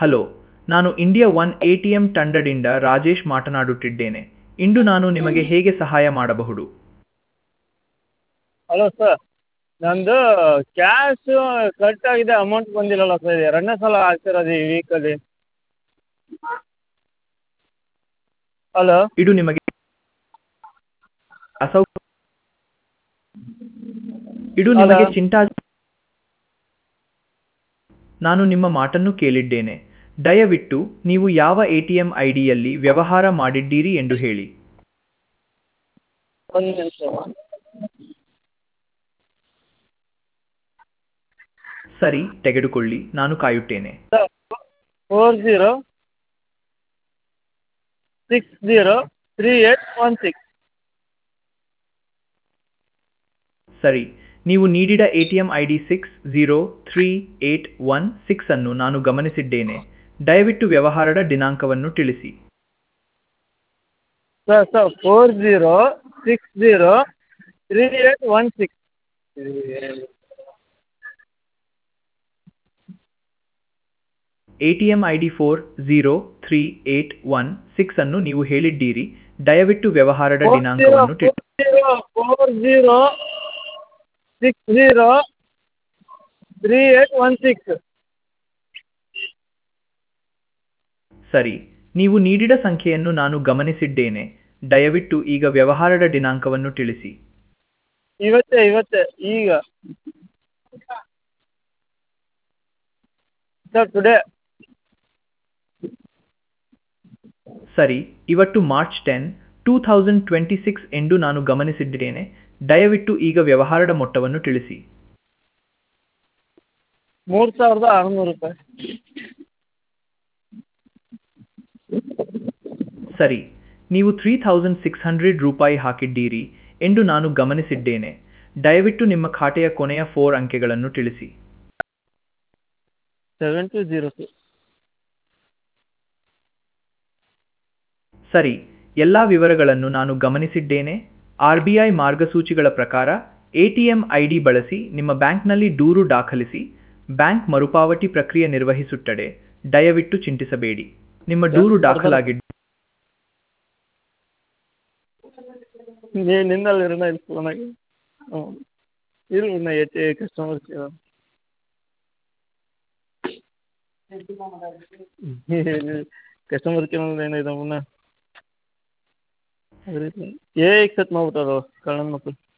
Hello ನಾನು India one A T M ತಂಡದಿಂದ ರಾಜೇಶ್ ಮಾತನಾಡುತ್ತಿದ್ದೇನೆ ಇಂದು ನಾನು ನಿಮಗೆ ಹೇಗೆ ಸಹಾಯ ಮಾಡಬಹುದು ಹಲೋ ಸರ್ ನನ್ನದು ಕ್ಯಾಶು ಕಟ್ಟಾಗಿದೆ ಅಮೌಂಟ್ ಬಂದಿಲ್ಲಲ್ಲ ಸರ್ ಎರಡನೇ ಸಲ ಆಗ್ತಿರೋದು ಈ ವೀಕಲ್ಲಿ ಹಲೋ ಇದು ನಿಮಗೆ ಅಸೌ ಇದು ನಿಮಗೆ ಹಲೋ. ಚಿಂತಾ ನಾನು ನಿಮ್ಮ ಮಾತನ್ನು ಕೇಳಿದ್ದೇನೆ ದಯವಿಟ್ಟು ನೀವು ಯಾವ ಎ ಟಿ ಎಂ ಐ ಡಿಯಲ್ಲಿ ವ್ಯವಹಾರ ಮಾಡಿದ್ದೀರಿ ಎಂದು ಹೇಳಿ ಒಂದು ನಿಮಿಷ ಸರಿ ತೆಗೆದುಕೊಳ್ಳಿ ನಾನು ಕಾಯುತ್ತೇನೆ sir four zero six zero three eight one six ಸರಿ ನೀವು ನೀಡಿದ A T M I D six zero three eight one six ಅನ್ನು ನಾನು ಗಮನಿಸಿದ್ದೇನೆ ದಯವಿಟ್ಟು ವ್ಯವಹಾರದ ದಿನಾಂಕವನ್ನು ತಿಳಿಸಿ sir sir four zero six zero three eight one six A T M I D four zero three eight one six ಅನ್ನು ನೀವು ಹೇಳಿದ್ದೀರಿ ದಯವಿಟ್ಟು ವ್ಯವಹಾರದ ಫೋರ್ ಜೀರೋ ದಿನಾಂಕವನ್ನು ತಿಳಿಸಿ four zero six zero three eight one six ಸರಿ ನೀವು ನೀಡಿದ ಸಂಖ್ಯೆಯನ್ನು ನಾನು ಗಮನಿಸಿದ್ದೇನೆ ದಯವಿಟ್ಟು ಈಗ ವ್ಯವಹಾರದ ದಿನಾಂಕವನ್ನು ತಿಳಿಸಿ ಇವತ್ತೇ ಇವತ್ತೇ ಈಗ ಸರ್ ಟುಡೇ ಸರಿ ಇವತ್ತು March ten two thousand twenty six ಎಂದು ನಾನು ಗಮನಿಸಿದ್ದೇನೆ ದಯವಿಟ್ಟು ಈಗ ವ್ಯವಹಾರದ ಮೊತ್ತವನ್ನು ತಿಳಿಸಿ ಮೂರು ಸಾವಿರದ ಆರುನೂರು ರೂಪಾಯಿ ಸರಿ ನೀವು ತ್ರೀ ಥೌಸಂಡ್ ಸಿಕ್ಸ್ ಹಂಡ್ರೆಡ್ ರೂಪಾಯಿ ಹಾಕಿದ್ದೀರಿ ಎಂದು ನಾನು ಗಮನಿಸಿದ್ದೇನೆ ದಯವಿಟ್ಟು ನಿಮ್ಮ ಖಾತೆಯ ಕೊನೆಯ ಫೋರ್ ಅಂಕೆಗಳನ್ನು ತಿಳಿಸಿ ಸೆವೆನ್ ಟು ಜೀರೋ ಟು ಸರಿ ಎಲ್ಲ ವಿವರಗಳನ್ನು ನಾನು ಗಮನಿಸಿದ್ದೇನೆ ಆರ್ ಬಿ ಐ ಮಾರ್ಗಸೂಚಿಗಳ ಪ್ರಕಾರ A T M I D ಬಳಸಿ ನಿಮ್ಮ ಬ್ಯಾಂಕ್ನಲ್ಲಿ ದೂರು ದಾಖಲಿಸಿ ಬ್ಯಾಂಕ್ ಮರುಪಾವತಿ ಪ್ರಕ್ರಿಯೆ ನಿರ್ವಹಿಸುತ್ತದೆ ದಯವಿಟ್ಟು ಚಿಂತಿಸಬೇಡಿ ನಿಮ್ಮ ದೂರು ದಾಖಲಾಗಿದ್ದು ನೀ ನಿನ್ನಲ್ಲಿ ಇರೋಣ ಇಲ್ಲಿ ಫೋನಾಗಿ ಹ್ಞೂ ಇರು ಇನ್ನು ಎ ಕಸ್ಟಮರ್ ಕೇರ್ ಕಸ್ಟಮರ್ ಕೇರ್ ಏನಿದೆ ಮುನ್ನ ಏ ಎಕ್ಸೆಪ್ಟ್ ಮಾಡ್ಬಿಟ್ಟಾರ ಕಳ್ಳನ ಮಕ್ಕಳು